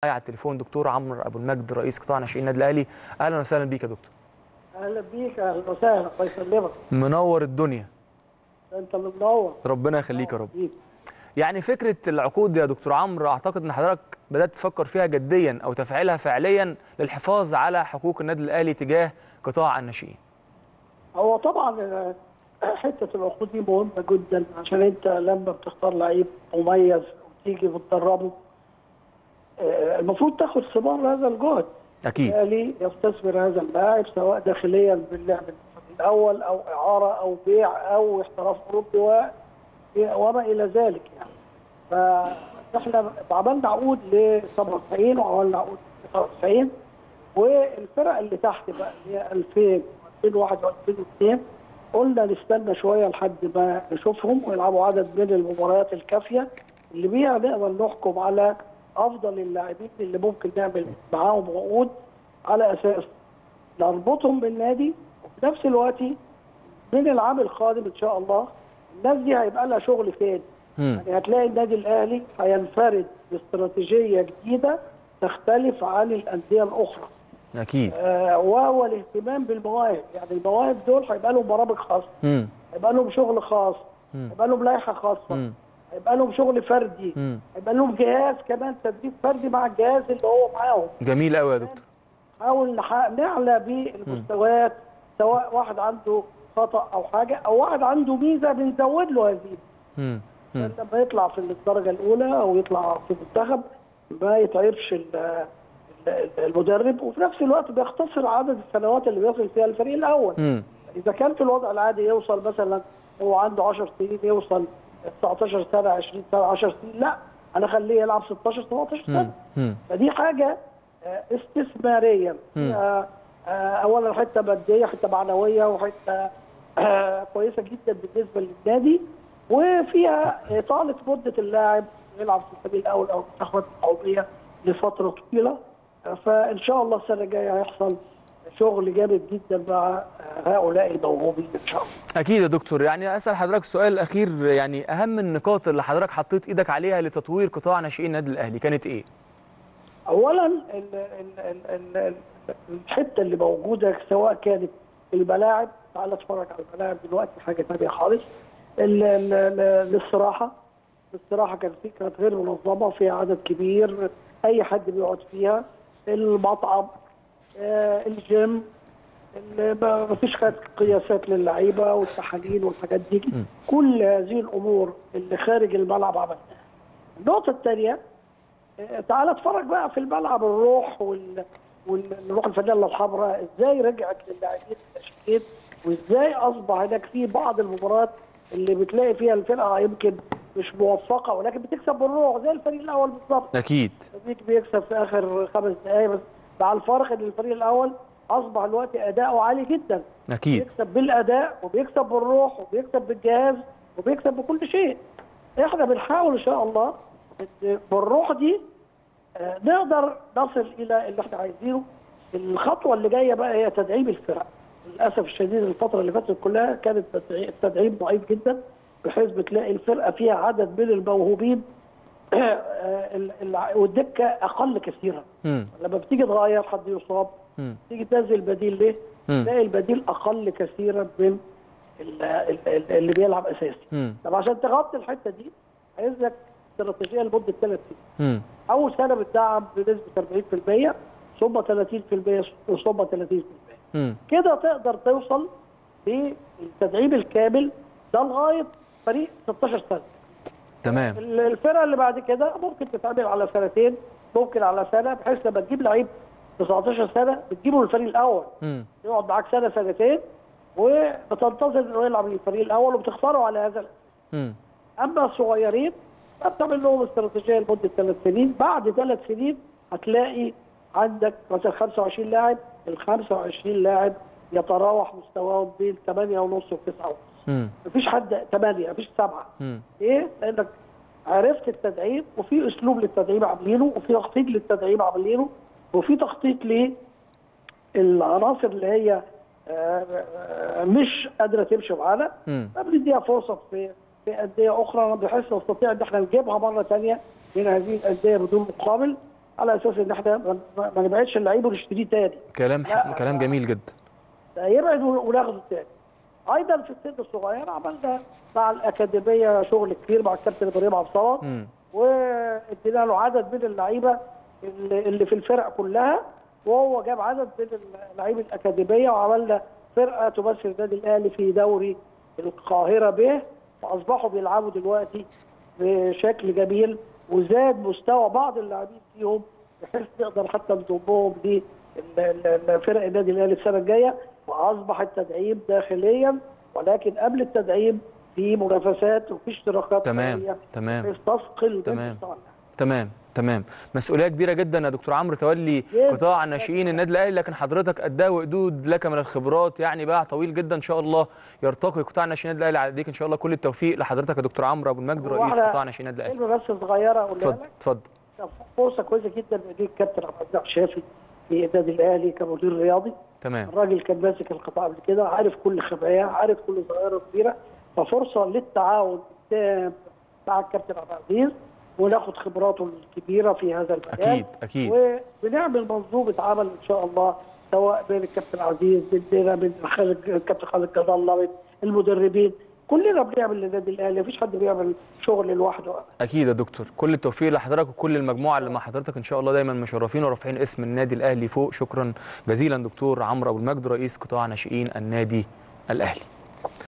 على التليفون دكتور عمرو ابو المجد رئيس قطاع ناشئين النادي الاهلي اهلا وسهلا بيك يا دكتور اهلا بيك اهلا وسهلا الله يسلمك منور الدنيا انت اللي منور ربنا يخليك يا رب بيك. يعني فكره العقود يا دكتور عمرو اعتقد ان حضرتك بدات تفكر فيها جديا او تفعيلها فعليا للحفاظ على حقوق النادي الاهلي تجاه قطاع الناشئين هو طبعا آه، حته العقود دي مهمه جدا عشان انت لما بتختار لعيب مميز وتيجي بتدربه آه، المفروض تاخد ثمار هذا الجهد اكيد بالتالي يستثمر هذا اللاعب سواء داخليا باللعب الاول او اعاره او بيع او احتراف اوروبي و- وما الى ذلك يعني فاحنا عملنا عقود ل 97 وعملنا عقود ل 99 والفرق اللي تحت بقى اللي هي 2000 و2001 و2002 قلنا نستنى شويه لحد ما نشوفهم ويلعبوا عدد من المباريات الكافيه اللي بيها نقدر نحكم على افضل اللاعبين اللي ممكن نعمل معاهم عقود على اساس نربطهم بالنادي وفي نفس الوقت من العام القادم ان شاء الله الناس دي هيبقى لها شغل فين؟ مم. يعني هتلاقي النادي الاهلي هينفرد باستراتيجيه جديده تختلف عن الانديه الاخرى اكيد آه وهو الاهتمام بالمواهب يعني المواهب دول هيبقى لهم برامج خاصه مم. هيبقى لهم شغل خاص مم. هيبقى لهم لائحه خاصه مم. هيبقى لهم شغل فردي مم. هيبقى لهم جهاز كمان تدريب فردي مع الجهاز اللي هو معاهم جميل قوي يا دكتور نحاول نح- نعلى بالمستويات سواء واحد عنده خطا او حاجه او واحد عنده ميزه بنزود له هذه مم. مم. لما يطلع في الدرجه الاولى او يطلع في المنتخب ما يتعبش ال- ال- المدرب وفي نفس الوقت بيختصر عدد السنوات اللي بيصل فيها الفريق الاول مم. اذا كان في الوضع العادي يوصل مثلا هو عنده 10 سنين يوصل 19 سنه 20 سنه 10 سنين لا انا اخليه يلعب 16 17 مم. سنه مم. فدي حاجه آه، استثماريه فيها آه، اولا حته ماديه حته معنويه وحته آه، كويسه جدا بالنسبه للنادي وفيها اطاله مده اللاعب يلعب في الفريق الاول او المنتخبات القوميه لفتره طويله آه، فان شاء الله السنه الجايه هيحصل شغل جامد جدا مع آه، هؤلاء الموهوبين ان شاء الله. اكيد يا دكتور يعني اسال حضرتك السؤال الاخير يعني اهم النقاط اللي حضرتك حطيت ايدك عليها لتطوير قطاع ناشئين النادي الاهلي كانت ايه اولا ال- ال- ال- ال- ال- الحته اللي موجوده سواء كانت الملاعب تعال اتفرج على الملاعب دلوقتي حاجه ثانيه خالص ال- ال- ال- الاستراحه الاستراحه كانت في كانت غير منظمه فيها عدد كبير اي حد بيقعد فيها المطعم آه، الجيم ال- ما ما فيش كانت قياسات للعيبه والتحاليل والحاجات دي كل هذه الامور اللي خارج الملعب عملناها النقطه الثانيه تعال اتفرج بقى في الملعب الروح وال والروح الفانيلا الحمراء ازاي رجعت للاعبين الناشئين وازاي اصبح هناك في بعض المباريات اللي بتلاقي فيها الفرقه يمكن مش موفقه ولكن بتكسب بالروح زي الفريق الاول بالظبط اكيد الفريق بيكسب في اخر خمس دقائق بس مع الفرق ان الفريق الاول اصبح الوقت اداؤه عالي جدا اكيد بيكسب بالاداء وبيكسب بالروح وبيكسب بالجهاز وبيكسب بكل شيء احنا بنحاول ان شاء الله إن بالروح دي آه، نقدر نصل الى اللي احنا عايزينه الخطوه اللي جايه بقى هي تدعيم الفرق للاسف الشديد الفتره اللي فاتت كلها كانت التدعي- التدعيم ضعيف جدا بحيث بتلاقي الفرقه فيها عدد من الموهوبين آه، ال- الع- والدكه اقل كثيرا مم. لما بتيجي تغير حد يصاب مم. تيجي تنزل بديل ليه؟ مم. تلاقي البديل اقل كثيرا من ال- ال- ال- اللي بيلعب اساسي. مم. طب عشان تغطي الحته دي عايز لك استراتيجيه لمده ثلاث سنين. مم. اول سنه بتدعم بنسبه 40% ثم 30% ثم 30%. مم. كده تقدر توصل للتدعيم الكامل ده لغايه فريق 16 سنه. تمام ال- الفرقه اللي بعد كده ممكن تتعمل على سنتين ممكن على سنه بحيث لما تجيب لعيب 19 سنه بتجيبه للفريق الاول. مم. يقعد معاك سنه سنتين وبتنتظر انه يلعب للفريق الاول وبتختاره على هذا الأساس. مم. اما الصغيرين بتعمل لهم استراتيجيه لمده ثلاث سنين بعد ثلاث سنين هتلاقي عندك مثلا 25 لاعب ال 25 لاعب يتراوح مستواهم بين 8 ونص و 9 ونص مم. مفيش حد 8 مفيش 7 مم. ايه؟ لانك عرفت التدعيم وفي اسلوب للتدعيم عاملينه وفي تخطيط للتدعيم عاملينه وفي تخطيط للعناصر اللي هي آه، آه، مش قادره تمشي معانا مم. فبنديها فرصه في في انديه اخرى بحيث نستطيع ان احنا نجيبها مره ثانيه من هذه الانديه بدون مقابل على اساس ان احنا ما- ما ما نبعدش اللعيب ونشتريه تاني كلام لا. كلام جميل جدا ده يبعد وناخده تاني ايضا في السن الصغير عملنا مع الاكاديميه شغل كتير مع الكابتن ابراهيم عبد الصمد مم. وادينا له عدد من اللعيبه اللي اللي في الفرق كلها وهو جاب عدد من اللعيبه الاكاديميه وعملنا فرقه تمثل النادي الاهلي في دوري القاهره به واصبحوا بيلعبوا دلوقتي بشكل جميل وزاد مستوى بعض اللاعبين فيهم بحيث نقدر حتى نضمهم لفرق النادي الاهلي السنه الجايه واصبح التدعيم داخليا ولكن قبل التدعيم في منافسات وفي اشتراكات تمام دولية تمام بحيث تثقل من تمام. مستوى اللاعب. تمام تمام مسؤوليه كبيره جدا يا دكتور عمرو تولي جداً. قطاع ناشئين النادي الاهلي لكن حضرتك قداه وقدود لك من الخبرات يعني باع طويل جدا ان شاء الله يرتقي قطاع ناشئين النادي الاهلي عليك ان شاء الله كل التوفيق لحضرتك يا دكتور عمرو ابو المجد هو رئيس إحنا قطاع ناشئين النادي الاهلي كلمه بس صغيره اقولها اتفضل لك اتفضل كان فرصه كويسه جدا ان يجي الكابتن عبد الرزاق شافي في النادي الاهلي كمدير رياضي تمام الراجل كان ماسك القطاع قبل كده عارف كل خباياه عارف كل صغيره وكبيره ففرصه للتعاون التام مع الكابتن عبد العزيز وناخد خبراته الكبيره في هذا المجال اكيد اكيد وبنعمل منظومه عمل ان شاء الله سواء بين الكابتن عزيز بيننا بين خالد الكابتن خالد جد الله بين المدربين كلنا بنعمل للنادي الاهلي مفيش حد بيعمل شغل لوحده اكيد يا دكتور كل التوفيق لحضرتك وكل المجموعه اللي مع حضرتك ان شاء الله دايما مشرفين ورافعين اسم النادي الاهلي فوق شكرا جزيلا دكتور عمرو ابو المجد رئيس قطاع ناشئين النادي الاهلي